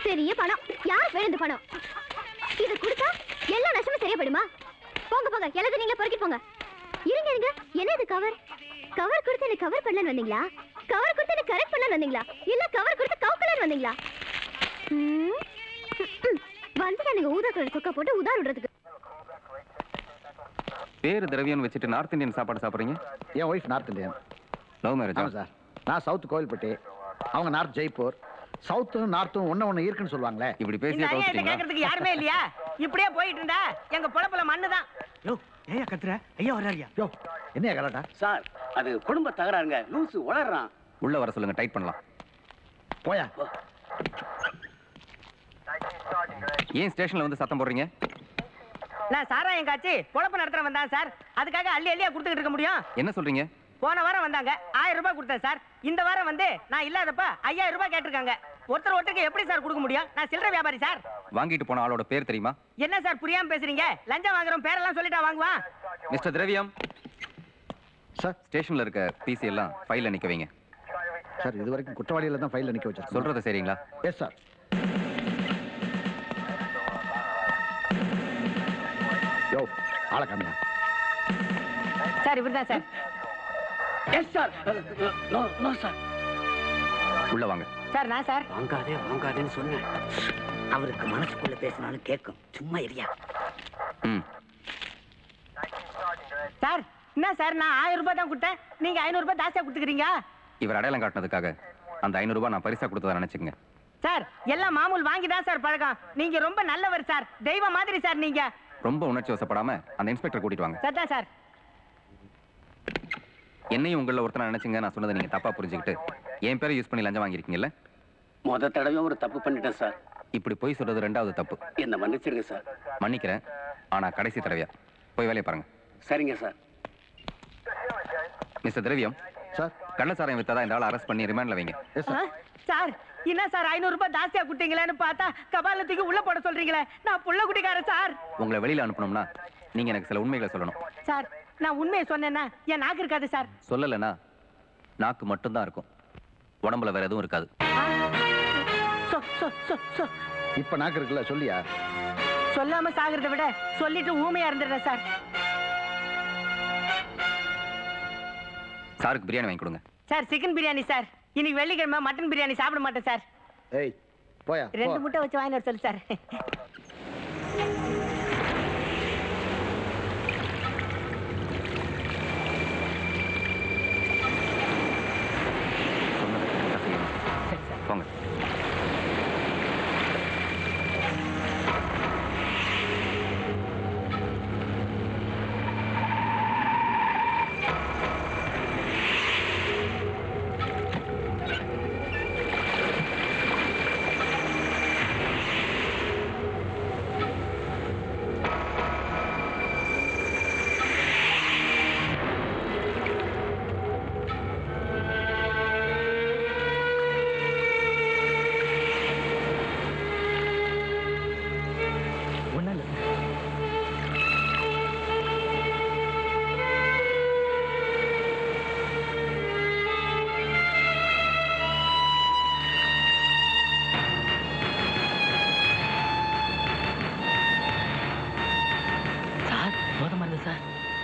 பெரிய பணம் யார் வேணும் இந்த பணம் இது கொடுத்தா எல்லா நஷ்டமும் சரியாப்படுமா போங்க போங்க எல்லாத்தையும் நீங்க பொறுக்கி போங்க இருங்க இருங்க என்ன இது கவர் கவர் கொடுத்து எனக்கு கவர் பண்ணலான்னு வந்தீங்களா கவர் கொடுத்து எனக்கு கரெக்ட் பண்ணலான்னு வந்தீங்களா இல்ல கவர் கொடுத்து கவுக்கலான்னு வந்தீங்களா ம், ம், வந்து நீங்க ஊதா கலர் சொக்கா போட்டு உதா விடுறதுக்கு பேரு திரவியம் வச்சுட்டு நார்த் இந்தியன் சாப்பாடு சாப்பிடுறீங்க என் wife north Indian love marriage ஆமாம் சார் நான் சவுத் கோவில்பட்டி அவங்க நார்த் ஜெய்ப்பூர் சவுத்தும் நார்த்தும் ஒன்று ஒன்று இருக்குன்னு சொல்லுவாங்களே இப்படி இந்த பேசியே ஐயா கிட்ட தோத்துட்டீங்களா கேக்குறதுக்கு யாருமே இல்லையா இப்படியே போயிட்டு இருந்தா எங்க பொழப்புல மண்ணு தான் யோ ஏயா கத்துற ஐயா வர்றாருயா யோ என்னையா கலாட்டா சார் அது குடும்ப தகராறுங்க லூசு உளறான் உள்ள வர சொல்லுங்க டைட் பண்ணலாம் போயா ஏன் ஸ்டேஷன்ல வந்து சத்தம் போடுறீங்க நான் சாராயம் காய்ச்சி பொழப்பு நடத்துறவன் தான் சார் அதுக்காக அள்ளி அள்ளியா கொடுத்துக்கிட்டு இருக்க முடியும் என்ன சொல்றீங்க போன வாரம் வந்தாங்க ஆயிரம் ரூபாய் கொடுத்தேன் சார் இந்த வாரம் வந்து நான் இல்லாதப்ப ஐயாயிரம் ரூபாய் கேட்டிருக்காங்க ஒருத்தர் ஒருத்தருக்கு எப்படி சார் கொடுக்க முடியும் நான் சில்லறை வியாபாரி சார் வாங்கிட்டு போன ஆளோட பேர் தெரியுமா என்ன சார் புரியாம பேசுறீங்க லஞ்சம் வாங்குறோம் பேரெல்லாம் சொல்லிட்டா வாங்குவான் மிஸ்டர் திரவியம் சார் ஸ்டேஷன்ல இருக்க பிசி எல்லாம் ஃபைல்ல நிக்க வைங்க சார் இது வரைக்கும் குற்றவாளியில தான் ஃபைலில் நிற்க வச்சிருக்கோம் சொல்றது சரிங்களா எஸ் சார் யோ ஆளை காமியா சார் இவர் தான் sir yes sir no no sir உள்ள வாங்க சார் நான் சார் வாங்காதே வாங்காதேன்னு சொன்னேன் அவருக்கு மனசுக்குள்ள பேசினாலும் கேட்கும் சும்மா இரியா ம் சார் என்ன சார் நான் ஆயிரம் ரூபாய் தான் கொடுத்தேன் நீங்க ஐநூறு ரூபாய் ஜாஸ்தியா கொடுத்துக்கிறீங்க இவர் அடையாளம் காட்டினதுக்காக அந்த ஐநூறு ரூபாய் நான் பரிசா கொடுத்ததா நினைச்சுக்கங்க சார் எல்லாம் மாமூல் வாங்கி தான் சார் பழக்கம் நீங்க ரொம்ப நல்லவர் சார் தெய்வம் மாதிரி சார் நீங்க ரொம்ப உணர்ச்சி வசப்படாம அந்த இன்ஸ்பெக்டர் கூட்டிட்டு வாங்க சார் தான் சார் என்னையும் உங்கள ஒருத்தனை நினைச்சுங்க நான் சொன்னதை நீங்க தப்பா புரிஞ்சுக்கிட்டு என் பேரை யூஸ் பண்ணி லஞ்சம் வாங்கியிருக்கீங்கல்ல முத தடவையும் ஒரு தப்பு பண்ணிட்டேன் சார் இப்படி போய் சொல்றது ரெண்டாவது தப்பு என்ன மன்னிச்சிடுங்க சார் மன்னிக்கிறேன் ஆனா கடைசி தடவையா போய் வேலையை பாருங்க சரிங்க சார் மிஸ்டர் திரவியம் சார் கள்ளச்சாராயம் வித்ததா இந்த ஆளை அரெஸ்ட் பண்ணி ரிமாண்ட்ல வைங்க எஸ் ஆ? சார் சார் என்ன சார் ஐநூறு ரூபாய் ஜாஸ்தியா கொடுத்தீங்களேன்னு பார்த்தா கபாலத்துக்கு உள்ள போட சொல்றீங்களே நான் புள்ள குட்டிக்காரன் சார் உங்களை வெளியில அனுப்பணும்னா நீங்க எனக்கு சில உண்மைகளை சொல்லணும் சார் நான் உண்மையை சொன்னேன்னா என் நாக்கு இருக்காது சார் சொல்லலைன்னா நாக்கு மட்டும்தான் இருக்கும் உடம்புல வேற எதுவும் இருக்காது ஆ? சொ, சொ, சொ, சொ. இப்போ நாக்கு இருக்குல்ல சொல்லியா சொல்லாம சாகிறத விட சொல்லிட்டு ஊமையா இருந்துடுறேன் சார் சாருக்கு பிரியாணி வாங்கி கொடுங்க சார் சிக்கன் பிரியாணி சார் இன்னைக்கு வெள்ளிக்கிழமை மட்டன் பிரியாணி சாப்பிட மாட்டேன் சார் ஏய் போயா போ. ரெண்டு முட்டை வச்சு வாங்கிட்டு வர சொல்லு சார் சொன்னதை correct ஆ செய்யணும். போங்க ஒன்றும் இல்லை சார் போத மருந்து சார்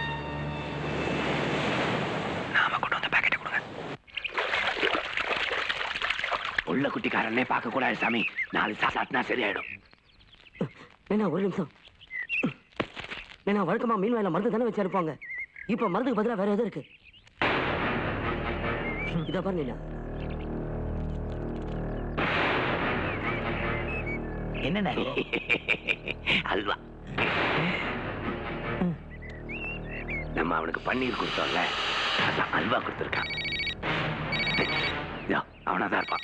உள்ள குட்டிக்காரனே பார்க்க கூடாது சாமி நாலு சாப்பிட்டா சரியாயிடும் என்ன ஒரு நிமிஷம் என்ன வழக்கமா மீன் வேலை மருந்து தானே வச்சு அனுப்புவாங்க இப்ப மருந்துக்கு பதிலா வேற எதுவும் இருக்கு இத பாருங்க நீனா. என்னண்ணா அல்வா நம்ம அவனுக்கு பன்னீர் கொடுத்தோம்ல அதான் அல்வா கொடுத்துருக்கான் இதோ, அவனாதான் இருப்பான்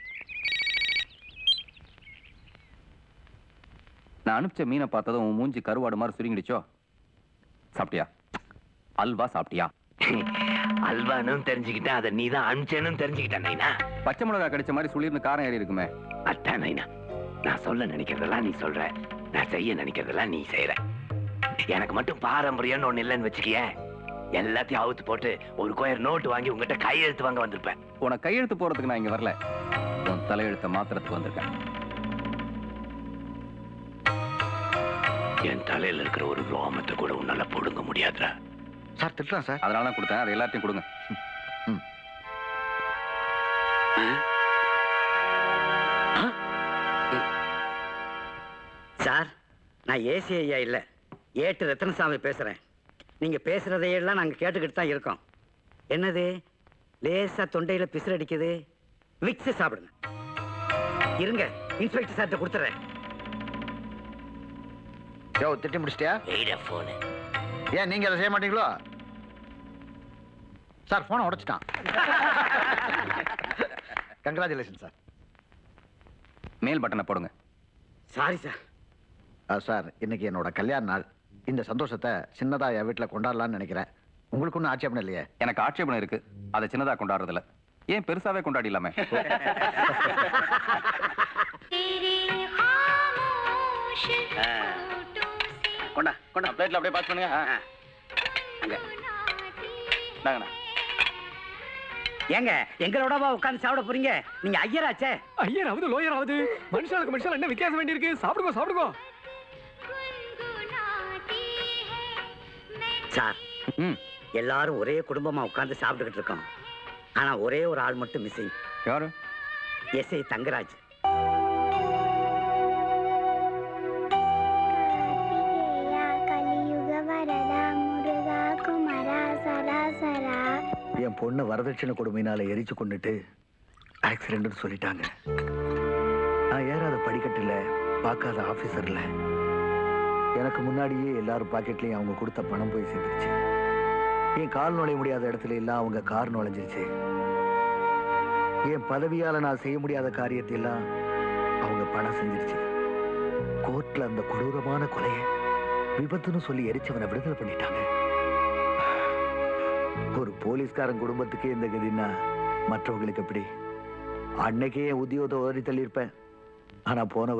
நான் அனுப்பிச்ச மீனை பார்த்ததும் உன் மூஞ்சி கருவாடு மாதிரி சுருங்கிடுச்சோ சாப்பிட்டியா அல்வா சாப்பிட்டியா அல்வானும் தெரிஞ்சுக்கிட்டேன் அதை நீ தான் அனுப்பிச்சேன்னு தெரிஞ்சுக்கிட்டேன் நைனா பச்சை மிளகா கடிச்ச மாதிரி சுளிர்னு காரம் ஏறி இருக்குமே அத்தான் நைனா நான் சொல்ல நினைக்கிறதெல்லாம் நீ சொல்ற நான் செய்ய நினைக்கிறதெல்லாம் நீ செய்யற எனக்கு மட்டும் பாரம்பரியம்னு ஒண்ணு இல்லைன்னு வச்சுக்கியேன் எல்லாத்தையும் அவுத்து போட்டு ஒரு கோயர் நோட்டு வாங்கி உங்ககிட்ட கையெழுத்து வாங்க வந்திருப்பேன் உனக்கு கையெழுத்து போறதுக்கு நான் இங்க வரல உன் தலையெழுத்த மாத்திரத்துக்கு வந்திருக்கேன் என் தலையில இருக்கிற ஒரு ரோமத்தை கூட உன்னால புடுங்க முடியாதுடா சார் திட்டுறான் சார் அதனால தான் கொடுத்தேன் அதை எல்லாத்தையும் கொடுங்க சார் நான் ஏசி ஐயா இல்லை ஏட்டு ரத்னசாமி பேசுகிறேன் நீங்கள் பேசுகிறதையெல்லாம் நாங்கள் கேட்டுக்கிட்டு தான் இருக்கோம் என்னது லேசா தொண்டையில் பிசிறு அடிக்குது விக்ஸு சாப்பிடுங்க இருங்க இன்ஸ்பெக்டர் சார்ட்ட கொடுத்துறேன் யோ திட்டி முடிச்சிட்டியா வெயிட போனு ஏன் நீங்க அதை செய்ய மாட்டீங்களோ சார் போனை உடைச்சிட்டான் கங்க்ராச்சுலேஷன் சார் மேல் பட்டனை போடுங்க சாரி சார் சார் இன்னைக்கு என்னோட கல்யாண நாள் இந்த சந்தோஷத்தை சின்னதா என் வீட்டில் கொண்டாடலாம்னு நினைக்கிறேன் உங்களுக்கு ஒன்றும் ஆட்சேபணம் இல்லையே எனக்கு ஆட்சேபணம் இருக்கு அதை சின்னதா கொண்டாடுறதில்ல ஏன் பெருசாவே கொண்டாடிடலாமே கொண்டா கொண்டா பிளேட்ல அப்படியே பாஸ் பண்ணுங்க இந்தாங்கண்ணா. ஏங்க எங்களோடவா உட்காந்து சாப்பிட போறீங்க நீங்க ஐயராச்சே ஐயராவது லோயராவது மனுஷாளுக்கு மனுஷால என்ன வித்தியாசம் வேண்டியிருக்கு சாப்பிடுங்க சாப்பிடுங்க சார் ம் எல்லாரும் ஒரே குடும்பமா உட்கார்ந்து சாப்பிட்டுக்கிட்டு இருக்கோம் ஆனா ஒரே ஒரு ஆள் மட்டும் மிஸ்ஸிங் யாரு எஸ்ஐ தங்கராஜ் ಕಾರ್ತಿಕೇಯ ಕಲಿಯುಗ ವರದ ಮುರುಘ ಕುಮರ ಸರಾಸರ என் பொண்ணை வரதட்சணை கொடுமையினால எரிச்சு கொண்டுட்டு ஆக்சிடென்ட்னு சொல்லிட்டாங்க நான் ஏறாத படிக்கட்டில் பார்க்காத ஆஃபீஸர்ல எனக்கு முன்னாடியே எல்லாரும் பாக்கெட்லயும் அவங்க கொடுத்த பணம் போய் சேர்ந்துருச்சு என் கால் நுழைய முடியாத இடத்துல எல்லாம் அவங்க கார் நுழைஞ்சிருச்சு என் பதவியால நான் செய்ய முடியாத காரியத்தை எல்லாம் அவங்க பணம் செஞ்சிருச்சு கோர்ட்ல அந்த கொடூரமான கொலையை விபத்துன்னு சொல்லி எரிச்சவனை விடுதலை பண்ணிட்டாங்க ஒரு போலீஸ்காரன் குடும்பத்துக்கே இந்த கதின்னா மற்றவங்களுக்கு எப்படி அன்னைக்கே என் உத்தியோகத்தை ஓடி தள்ளியிருப்பேன் ஆனா போனவ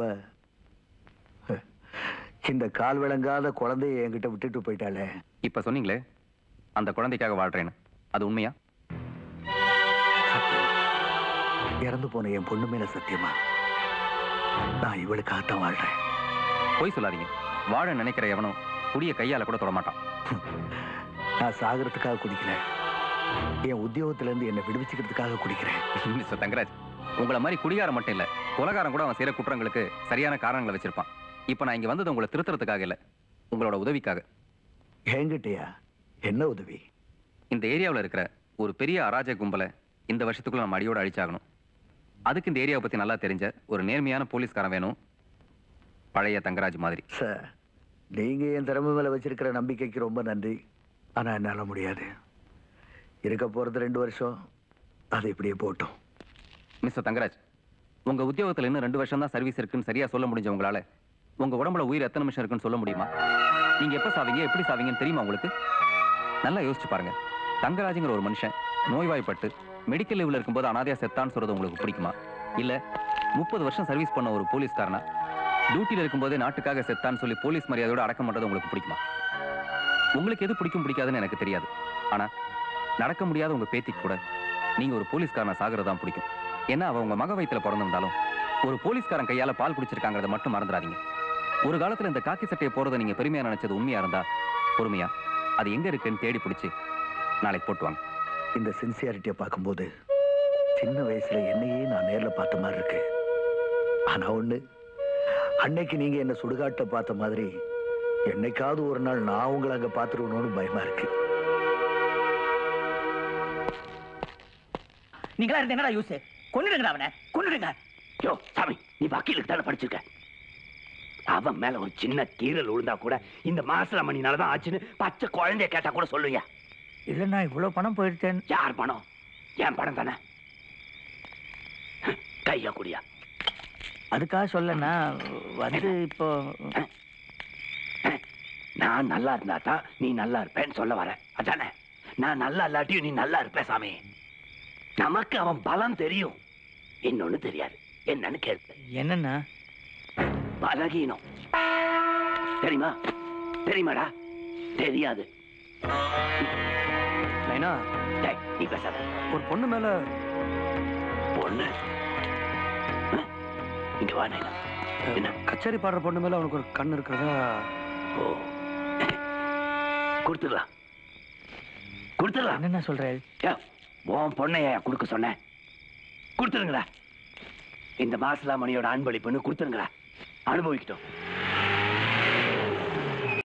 ஹ், இந்த கால் விளங்காத குழந்தைய என்கிட்ட விட்டுட்டு போயிட்டாளே இப்ப சொன்னீங்களே அந்த குழந்தைக்காக வாழ்றேன்னு அது உண்மையா சத்தியம். இறந்து போன என் பொண்ணு மேல சத்தியமா நான் இவளுக்காகத்தான் வாழ்றேன் பொய் சொல்லாதீங்க வாழ நினைக்கிற எவனும் குடிய கையால கூட தொட மாட்டான் நான் சாகிறதுக்காக குடிக்கல என் உத்தியோகத்துல இருந்து என்னை விடுவிச்சுக்கிறதுக்காக குடிக்கிறேன் மிஸ்டர் தங்கராஜ் உங்களை மாதிரி குடிகாரம் மட்டும் இல்ல கொலகாரம் கூட அவன் செய்யற குற்றங்களுக்கு சரியான காரணங்களை வச்சிருப்பான் இப்ப நான் இங்க வந்தது உங்களை திருத்துறதுக்காக இல்ல உங்களோட உதவிக்காக என்கிட்டயா என்ன உதவி இந்த ஏரியாவுல இருக்கிற ஒரு பெரிய அராஜக கும்பலை இந்த வருஷத்துக்குள்ள நம்ம அடியோட அழிச்சாகணும் அதுக்கு இந்த ஏரியாவை பத்தி நல்லா தெரிஞ்ச ஒரு நேர்மையான போலீஸ்காரன் வேணும் பழைய தங்கராஜ் மாதிரி சார் நீங்க என் திறமை மேல வச்சிருக்கிற நம்பிக்கைக்கு ரொம்ப நன்றி ஆனா என்னால முடியாது இருக்க போறது ரெண்டு வருஷம் அது இப்படியே போட்டோம் மிஸ்டர் தங்கராஜ் உங்க உத்தியோகத்துல இன்னும் ரெண்டு வருஷம் தான் சர்வீஸ் இருக்குன்னு சரியா சொல்ல முடிஞ்ச உங்களால உங்க உடம்புல உயிர் எத்தனை நிமிஷம் இருக்குன்னு சொல்ல முடியுமா நீங்க எப்ப சாவீங்க எப்படி சாவீங்கன்னு தெரியுமா உங்களுக்கு நல்லா யோசிச்சு பாருங்க தங்கராஜுங்கிற ஒரு மனுஷன் நோய்வாய்ப்பட்டு மெடிக்கல் லெவலில் இருக்கும்போது அனாதையா செத்தான்னு சொல்றது உங்களுக்கு பிடிக்குமா இல்ல முப்பது வருஷம் சர்வீஸ் பண்ண ஒரு போலீஸ்காரனா டியூட்டியில் இருக்கும்போதே நாட்டுக்காக செத்தான்னு சொல்லி போலீஸ் மரியாதையோட அடக்கம் பண்றது உங்களுக்கு பிடிக்குமா உங்களுக்கு எது பிடிக்கும் பிடிக்காதுன்னு எனக்கு தெரியாது ஆனா நடக்க முடியாத உங்க பேத்திக்கு கூட நீங்க ஒரு போலீஸ்காரனை சாகிறது தான் பிடிக்கும் ஏன்னா அவ உங்க மக வயித்துல பிறந்திருந்தாலும் ஒரு போலீஸ்காரன் கையால பால் குடிச்சிருக்காங்கிறத மட்டும் மறந்துடாதீங்க ஒரு காலத்துல இந்த காக்கி சட்டையை போறதை நீங்க பெருமையா நினைச்சது உண்மையா இருந்தா பொறுமையா அது எங்க இருக்குன்னு தேடி பிடிச்சு நாளைக்கு போட்டுவாங்க இந்த சின்சியாரிட்டியை பார்க்கும்போது சின்ன வயசுல என்னையே நான் நேர்ல பார்த்த மாதிரி இருக்கு ஆனா ஒண்ணு அன்னைக்கு நீங்க என்ன சுடுகாட்ட பார்த்த மாதிரி என்னைக்காவது ஒரு நாள் நான் உங்களை அங்க பார்த்துருக்கணும்னு பயமா இருக்கு நீங்களா இருந்து என்னடா யூஸ் கொன்னுடுங்கடா அவனை கொன்னுடுங்க யோ சாமி நீ வக்கீலுக்கு தானே படிச்சிருக்க அவன் மேல ஒரு சின்ன கீரல் விழுந்தா கூட இந்த மாசல மணினாலதான் ஆச்சுன்னு பச்சை குழந்தைய கேட்டா கூட சொல்லுங்க இல்லைண்ணா இவ்வளவு பணம் போயிடுச்சேன் யார் பணம் என் பணம் தானே கையா குடியா அதுக்காக சொல்லண்ணா வந்து இப்போ நான் நல்லா இருந்தா தான் நீ நல்லா இருப்பேன்னு சொல்ல வர அதானே நான் நல்லா இல்லாட்டியும் நீ நல்லா இருப்ப சாமி நமக்கு அவன் பலம் தெரியும் இன்னொன்னு தெரியாது என்னன்னு கேள்வி என்னண்ணா பலகீனம் தெரியுமா தெரியுமாடா தெரியாது நைனா டேய், நீ பேசாத ஒரு பொண்ணு மேல பொண்ணு அஹ், இங்க வா நைனா என்ன கச்சேரி பாடுற பொண்ணு மேல அவனுக்கு ஒரு கண் இருக்கிறதா ஓ கொடுத்துடலாம் கொடுத்துடலாம் என்னென்ன சொல்றேன் ஏ, உன் பொண்ணைய கொடுக்க சொன்னேன் கொடுத்துருங்களா இந்த மாசிலாமணியோட அன்பளிப்புன்னு கொடுத்துருங்களா அனுபவிக்கட்டும்